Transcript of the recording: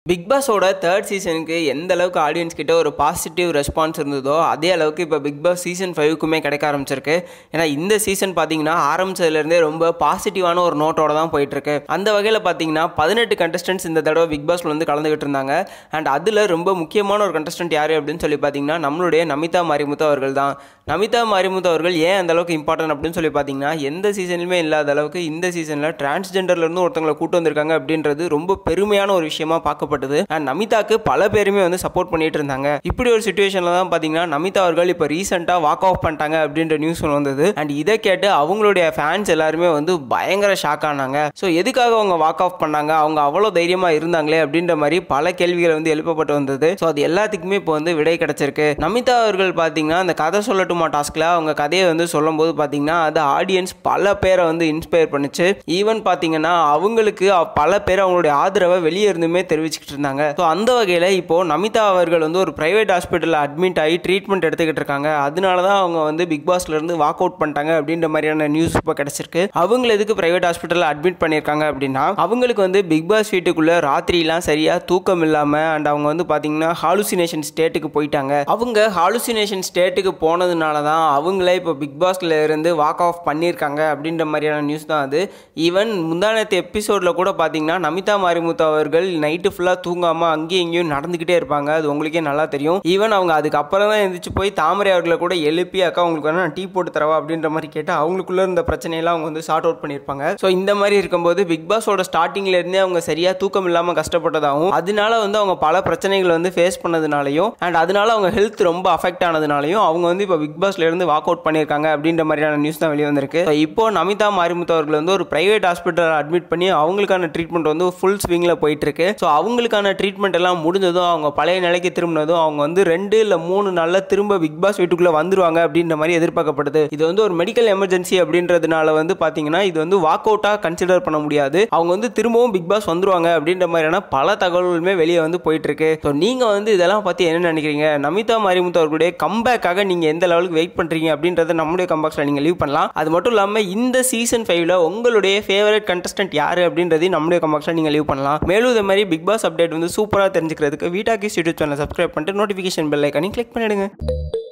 big பாஸோட third சீசனுக்கு எந்த அளவுக்கு ஆடியன்ஸ் கிட்ட ஒரு பாசிட்டிவ் ரெஸ்பான்ஸ் இருந்ததோ அதே அளவுக்கு இப்போ பிக் பாஸ் சீசன் ஃபைவுக்குமே கிடைக்க ஆரம்பிச்சிருக்கு ஏன்னா இந்த சீசன் பார்த்தீங்கன்னா ஆரம்பிச்சதுலேருந்தே ரொம்ப பாசிட்டிவான ஒரு நோட்டோட தான் போயிட்டு இருக்கு அந்த வகையில் பார்த்தீங்கன்னா பதினெட்டு கண்டஸ்டன்ஸ் இந்த தடவை பிக் பாஸ்ல வந்து கலந்துகிட்டு இருந்தாங்க அண்ட் அதில் ரொம்ப முக்கியமான ஒரு கண்டஸ்டன்ட் யார் அப்படின்னு சொல்லி பார்த்தீங்கன்னா நம்மளுடைய நமிதா மாரிமுத்து அவர்கள் தான் நமிதா மாரிமுத்து அவர்கள் ஏன் அந்த அளவுக்கு இம்பார்ட்டன்ட் அப்படின்னு சொல்லி பார்த்தீங்கன்னா எந்த சீசன்லையுமே இல்லாத அளவுக்கு இந்த சீசனில் டிரான்ஸ்ஜெண்டர்ல இருந்து ஒருத்தவங்களை கூட்டு வந்திருக்காங்க அப்படின்றது ரொம்ப பெருமையான ஒரு விஷயமா பார்க்கப்பட்டது அண்ட் நமிதாக்கு பல பேருமே வந்து சப்போர்ட் பண்ணிட்டு இருந்தாங்க இப்படி ஒரு சுச்சுவேஷன்ல தான் பார்த்தீங்கன்னா நமிதா அவர்கள் இப்போ ரீசெண்டாக வாக் ஆஃப் பண்ணிட்டாங்க அப்படின்ற நியூஸ் வந்தது அண்ட் இதை கேட்டு அவங்களுடைய ஃபேன்ஸ் எல்லாருமே வந்து பயங்கர ஷாக் ஆனாங்க ஸோ எதுக்காக அவங்க வாக் ஆஃப் பண்ணாங்க அவங்க அவ்வளோ தைரியமா இருந்தாங்களே அப்படின்ற மாதிரி பல கேள்விகள் வந்து எழுப்பப்பட்டு வந்தது ஸோ அது எல்லாத்துக்குமே இப்போ வந்து விடை கிடைச்சிருக்கு நமிதா அவர்கள் பார்த்தீங்கன்னா அந்த கதை சொல்லட்டுமா டாஸ்க்ல அவங்க கதையை வந்து சொல்லும்போது பார்த்தீங்கன்னா அது ஆடியன்ஸ் பல பேரை வந்து இன்ஸ்பயர் பண்ணுச்சு ஈவன் பார்த்தீங்கன்னா அவங்களுக்கு அ- பல பேர் அவங்களுடைய ஆதரவை வெளியே இருந்துமே தெரிவிச்சுக்கிட்டு இருந்தாங்க ஸோ அந்த வகையில் இப்போ நமிதா அவர்கள் வந்து ஒரு பிரைவேட் ஹாஸ்பிட்டலில் அட்மிட் ஆகி ட்ரீட்மெண்ட் எடுத்துக்கிட்டு இருக்காங்க அதனால தான் அவங்க வந்து பிக் பாஸ்ல இருந்து வாக் அவுட் பண்ணிட்டாங்க அப்படின்ற மாதிரியான நியூஸ் இப்போ கிடைச்சிருக்கு அவங்கள எதுக்கு பிரைவேட் ஹாஸ்பிட்டலில் அட்மிட் பண்ணியிருக்காங்க அப்படின்னா அவங்களுக்கு வந்து பிக் பாஸ் வீட்டுக்குள்ள ராத்திரிலாம் சரியா தூக்கம் இல்லாம அண்ட் அவங்க வந்து பாத்தீங்கன்னா ஹாலுசினேஷன் ஸ்டேட்டுக்கு போயிட்டாங்க அவங்க ஹாலுசினேஷன் ஸ்டேட்டுக்கு போனதுனால தான் அவங்களே இப்போ பிக் பாஸ்ல இருந்து வாக் ஆஃப் பண்ணியிருக்காங்க அப்படின்ற மாதிரியான நியூஸ் தான் அது ஈவன் முந்தானத்து எபிசோட்ல கூட பாத்தீங்கன்னா நமிதா மாரிமுத்து அவர்கள் நைட்டு ஃபுல்லாக தூங்காம அங்கேயும் இங்கேயும் நடந்துக்கிட்டே இருப்பாங்க அது உங்களுக்கே நல்லா தெரியும் ஈவன் அவங்க அதுக்கப்புறம் தான் எந்திரிச்சு போய் தாமரை அவர்களை கூட எழுப்பி அக்கா உங்களுக்கு வேணா நான் டீ போட்டு தரவா அப்படின்ற மாதிரி கேட்டு அவங்களுக்குள்ள இருந்த பிரச்சனையெல்லாம் அவங்க வந்து சார்ட் அவுட் பண்ணியிருப்பாங்க ஸோ இந்த மாதிரி இருக்கும்போது பிக் பாஸோட ஸ்டார்டிங்ல இருந்தே அவங்க சரியா தூக்கம் இல்லாம கஷ்டப்பட்டதாகவும் அதனால வந்து அவங்க பல பிரச்சனைகளை வந்து ஃபேஸ் பண்ணதுனாலையும் அண்ட் அதனால அவங்க ஹெல்த் ரொம்ப அஃபெக்ட் ஆனதுனாலையும் அவங்க வந்து இப்போ பிக் பாஸ்ல இருந்து வாக் அவுட் பண்ணியிருக்காங்க அப்படின்ற மாதிரியான நியூஸ் தான் வெளியே வந்திருக்கு So இப்போ நமிதா மாரிமுத்து அவர்கள் வந்து ஒரு பிரைவேட் ஹாஸ்பிட்டல் அட்மிட் பண்ணி அவங்களுக்கான ட்ரீட்மெண்ட் வந்து ஃபுல் ஸ்விங்கில் போயிட்டு இருக்கு ஸோ அவங்களுக்கான ட்ரீட்மெண்ட் எல்லாம் முடிஞ்சதும் அவங்க பழைய நிலைக்கு திரும்பினதும் அவங்க வந்து ரெண்டு இல்லை மூணு நாளில் திரும்ப பிக் பாஸ் வீட்டுக்குள்ள வந்துருவாங்க அப்படின்ற மாதிரி எதிர்பார்க்கப்படுது இது வந்து ஒரு மெடிக்கல் எமர்ஜென்சி அப்படின்றதுனால வந்து பார்த்தீங்கன்னா இது வந்து வாக் அவுட்டாக கன்சிடர் பண்ண முடியாது அவங்க வந்து திரும்பவும் பிக் பாஸ் வந்துருவாங்க அப்படின்ற மாதிரியான பல தகவல்களுமே வெளியே வந்து போயிட்டு இருக்கு ஸோ நீங்கள் வந்து இதெல்லாம் பற்றி என்ன நினைக்கிறீங்க நமிதா மாரிமுத்து அவர்களுடைய கம்பேக்காக நீங்கள் எந்த லெவலுக்கு வெயிட் பண்ணுறீங்க அப்படின்றத நம்முடைய கம்பாக்ஸில் நீங்கள் லீவ் பண்ணலாம் அது மட்டும் இல்லாமல் இந்த சீசன் ஃபைவ்ல உங்களுடைய ஃபேவரட் கண்டஸ்டன்ட் யார் அப்படின்றதையும் நம்முடைய கம்பாக்ஸில் நீங்கள் லீவ் பண்ணலாம் மேலும் இதே மாதிரி பிக் பாஸ் அப்டேட் வந்து சூப்பராக தெரிஞ்சுக்கிறதுக்கு வீட்டாக்கி யூடியூப் சேனல் சப்ஸ்கிரைப் பண்ணிட்டு நோட்டிஃபிகேஷன் பெல் ஐக்கானையும் கிளிக் பண்ணிடுங்க